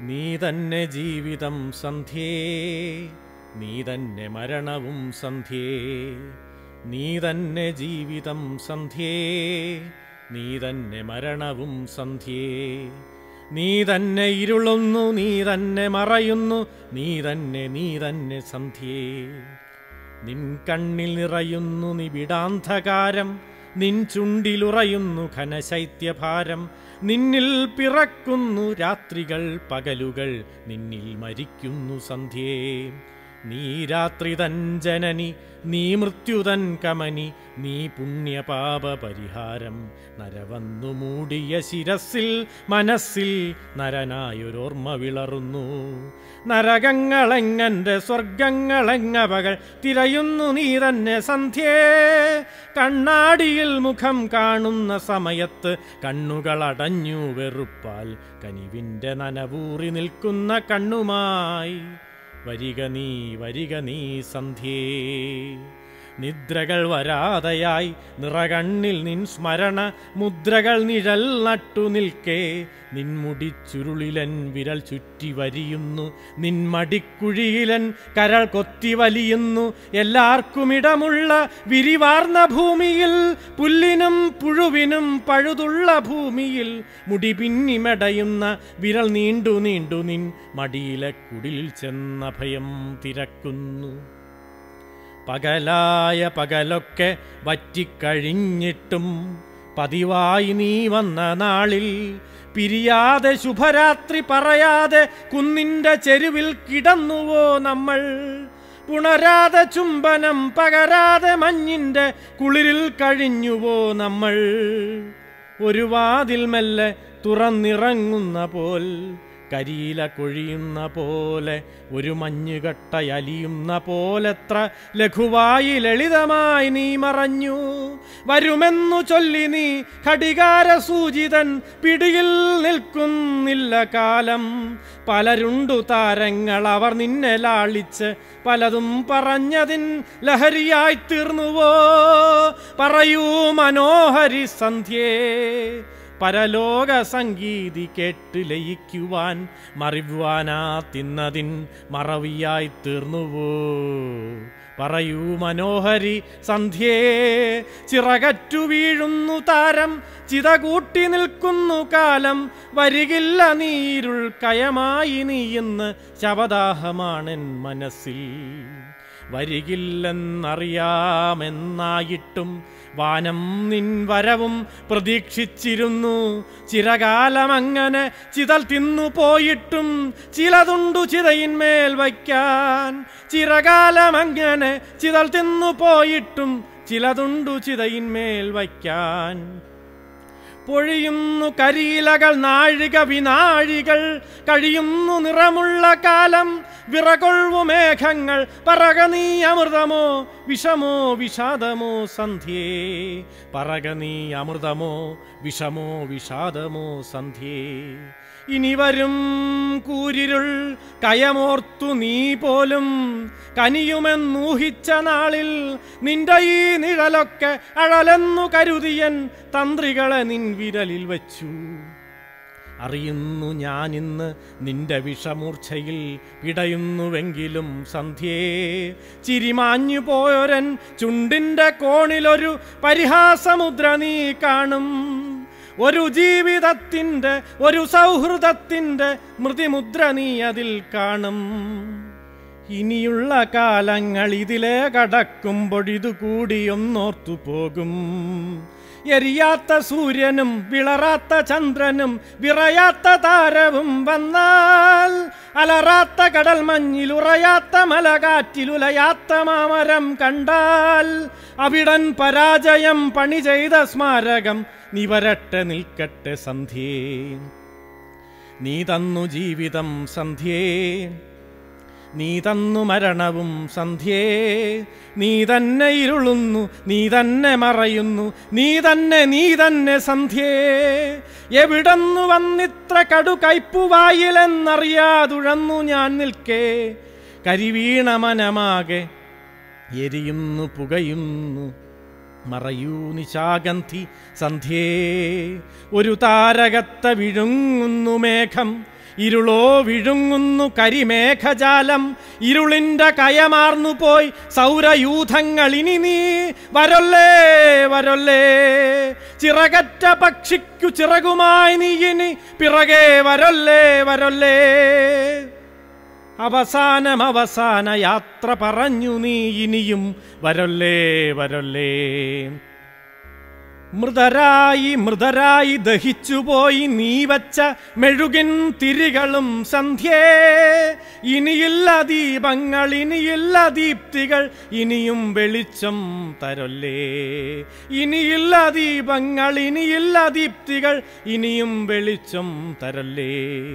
നീ തന്നെ ജീവിതം സന്ധ്യേ നീ തന്നെ മരണവും സന്ധ്യേ നീ തന്നെ ജീവിതം സന്ധ്യേ നീ തന്നെ മരണവും സന്ധ്യേ നീ തന്നെ ഇരുളുന്നു നീ തന്നെ മറയുന്നു നീ തന്നെ നീ തന്നെ സന്ധ്യേ നിൻ കണ്ണിൽ നിറയുന്നു നിബിഡാന്ധകാരം നിൻ ചുണ്ടിലുറയുന്നു ഘനശൈത്യഭാരം നിന്നിൽ പിറക്കുന്നു രാത്രികൾ പകലുകൾ നിന്നിൽ മരിക്കുന്നു സന്ധ്യേ നീ രാത്രി തൻ ജനനി നീ മൃത്യുതൻ കമനി നീ പുണ്യപാപ പരിഹാരം നരവന്നു മൂടിയ ശിരസിൽ മനസ്സിൽ നരനായൊരോർമ്മ വിളറുന്നു നരകങ്ങളെങ്ങന്റെ സ്വർഗങ്ങളെങ്ങവകൾ തിരയുന്നു നീ തന്നെ സന്ധ്യേ കണ്ണാടിയിൽ മുഖം കാണുന്ന സമയത്ത് കണ്ണുകളടഞ്ഞു വെറുപ്പാൽ കനിവിൻ്റെ നനവൂറി നിൽക്കുന്ന കണ്ണുമായി വരിക നീ വരിക നീ സന്ധ്യേ നിദ്രകൾ വരാതെയായി നിറകണ്ണിൽ നിൻ സ്മരണ മുദ്രകൾ നിഴൽ നട്ടു നിൽക്കേ നിൻമുടി ചുരുളിലൻ വിരൽ ചുറ്റി വരിയുന്നു നിൻ മടിക്കുഴിയിലൻ കരൾ കൊത്തി വലിയുന്നു എല്ലാവർക്കും ഇടമുള്ള വിരിവാർന്ന ഭൂമിയിൽ പുല്ലിനും പുഴുവിനും പഴുതുള്ള ഭൂമിയിൽ മുടി പിന്നിമെടയുന്ന വിരൽ നീണ്ടു നീണ്ടു നിൻ മടിയിലെ കുടിൽ ചെന്ന ഭയം തിരക്കുന്നു പകലായ പകലൊക്കെ വറ്റിക്കഴിഞ്ഞിട്ടും പതിവായി നീ വന്ന നാളിൽ പിരിയാതെ ശുഭരാത്രി പറയാതെ കുന്നിൻ്റെ ചെരുവിൽ കിടന്നുവോ നമ്മൾ പുണരാതെ ചുംബനം പകരാതെ മഞ്ഞിൻ്റെ കുളിരിൽ കഴിഞ്ഞുവോ നമ്മൾ ഒരു വാതിൽ മെല്ലെ തുറന്നിറങ്ങുന്ന പോൽ കരിയില കൊഴിയുന്ന പോലെ ഒരു മഞ്ഞുകട്ടയലിയുന്ന പോലെത്ര ലഘുവായി ലളിതമായി നീ മറഞ്ഞു വരുമെന്നു ചൊല്ലി നീ ഘടികാര സൂചിതൻ പിടിയിൽ നിൽക്കുന്നില്ല കാലം പലരുണ്ടു താരങ്ങൾ അവർ നിന്നെ ലാളിച്ച് പലതും പറഞ്ഞതിൻ ലഹരിയായി തീർന്നുവോ പറയൂ മനോഹരി സന്ധ്യേ പരലോക സംഗീതി കേട്ട് ലയിക്കുവാൻ മറിവാനാ തിന്നതിൻ മറവിയായി തീർന്നുവോ പറയൂ മനോഹരി സന്ധ്യേ ചിറകറ്റു വീഴുന്നു താരം ചിത കൂട്ടി നിൽക്കുന്നു കാലം വരികില്ല നീരുൾ കയമായി നീ ഇന്ന് ശവദാഹമാണെൻ മനസ്സിൽ വരികില്ലെന്നറിയാമെന്നായിട്ടും വാനം നിൻ വരവും പ്രതീക്ഷിച്ചിരുന്നു ചിരകാലമങ്ങനെ ചിതൽ തിന്നു പോയിട്ടും ചിലതുണ്ടു ചിതയിന്മേൽ വയ്ക്കാൻ ചിരകാലമങ്ങനെ ചിതൽ തിന്നു പോയിട്ടും ചിലതുണ്ടു ചിതയിന്മേൽ വയ്ക്കാൻ പൊഴിയുന്നു കരിയിലകൾ നാഴിക വിനാഴികൾ കഴിയുന്നു നിറമുള്ള കാലം വിറകൊള്ളു മേഘങ്ങൾ പറക നീ അമൃതമോ വിഷമോ വിഷാദമോ സന്ധ്യേ പറക നീ അമൃതമോ വിഷമോ വിഷാദമോ സന്ധ്യേ ഇനി വരും കൂരിരുൾ കയമോർത്തു നീ പോലും കനിയുമെന്നൂഹിച്ച നാളിൽ നിന്റെ ഈ നിഴലൊക്കെ അഴലെന്നു കരുതിയൻ തന്ത്രികളെ നിൻ വിരലിൽ വച്ചു അറിയുന്നു ഞാനിന്ന് നിന്റെ വിഷമൂർച്ഛയിൽ പിടയുന്നുവെങ്കിലും സന്ധ്യേ ചിരിമാഞ്ഞു പോയൊരൻ ചുണ്ടിൻ്റെ കോണിലൊരു പരിഹാസമുദ്ര നീ കാണും ഒരു ജീവിതത്തിൻ്റെ ഒരു സൗഹൃദത്തിൻ്റെ മൃതിമുദ്ര നീ അതിൽ കാണും ഇനിയുള്ള കാലങ്ങൾ ഇതിലെ കടക്കുമ്പൊഴിതു കൂടിയൊന്നോർത്തു പോകും എരിയാത്ത സൂര്യനും വിളറാത്ത ചന്ദ്രനും വിറയാത്ത താരവും വന്നാൽ അലറാത്ത കടൽ മഞ്ഞിൽ ഉറയാത്ത മലകാറ്റിലുലയാത്ത മാമരം കണ്ടാൽ അവിടൻ പരാജയം പണി ചെയ്ത സ്മാരകം നിവരട്ടെ നിൽക്കട്ടെ സന്ധ്യേ നീ തന്നു ജീവിതം സന്ധ്യേ നീ തന്നു മരണവും സന്ധ്യേ നീ തന്നെ ഇരുളുന്നു നീ തന്നെ മറയുന്നു നീ തന്നെ നീ തന്നെ സന്ധ്യേ എവിടന്നു വന്നിത്ര കടു കയ്പുവായിലെന്നറിയാതുഴന്നു ഞാൻ നിൽക്കേ കരിവീണ മനമാകെ എരിയുന്നു പുകയുന്നു മറയൂ നിശാഗന്ധി സന്ധ്യേ ഒരു താരകത്തെ വിഴുങ്ങുന്നു മേഘം ഇരുളോ വിഴുങ്ങുന്നു കരിമേഘജാലം ഇരുളിൻ്റെ കയമാർന്നു പോയി സൗരയൂഥങ്ങൾ ഇനി നീ വരൊല്ലേ വരൊല്ലേ ചിറകറ്റ പക്ഷിക്കു ചിറകുമായി നീ ഇനി പിറകെ വരൊല്ലേ വരൊല്ലേ അവസാനം അവസാന യാത്ര പറഞ്ഞു നീ ഇനിയും വരൊല്ലേ വരൊല്ലേ മൃതരായി മൃതരായി ദഹിച്ചുപോയി നീ വച്ച മെഴുകിൻ തിരികളും സന്ധ്യേ ഇനിയില്ല ദീപങ്ങൾ ഇനിയില്ല ദീപ്തികൾ ഇനിയും വെളിച്ചം തരൊല്ലേ ഇനിയില്ല ദീപങ്ങൾ ഇനിയില്ല ദീപ്തികൾ ഇനിയും വെളിച്ചം തരല്ലേ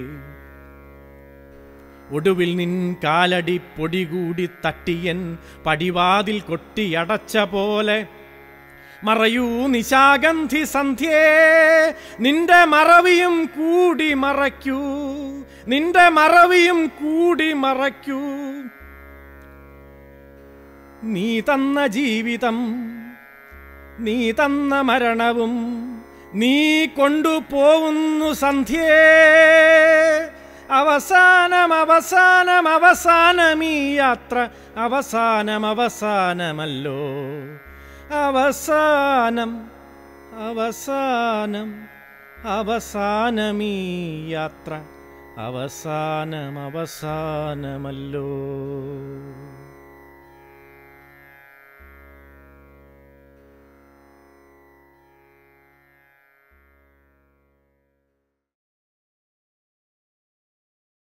ഒടുവിൽ നിൻ കാലടി പൊടികൂടി തട്ടിയൻ പടിവാതിൽ കൊട്ടിയടച്ച പോലെ മറയൂ നിശാഗന്ധി സന്ധ്യേ നിന്റെ മറവിയും കൂടി മറയ്ക്കൂ നിന്റെ മറവിയും കൂടി മറയ്ക്കൂ നീ തന്ന ജീവിതം നീ തന്ന മരണവും നീ കൊണ്ടുപോകുന്നു സന്ധ്യേ അവസാനം അവസാനം അവസാനമീ യാത്ര അവസാനം അവസാനമല്ലോ അവസാനം അവസാനം അവസാനമീ യാത്ര അവസാനം അവസാനമല്ലോ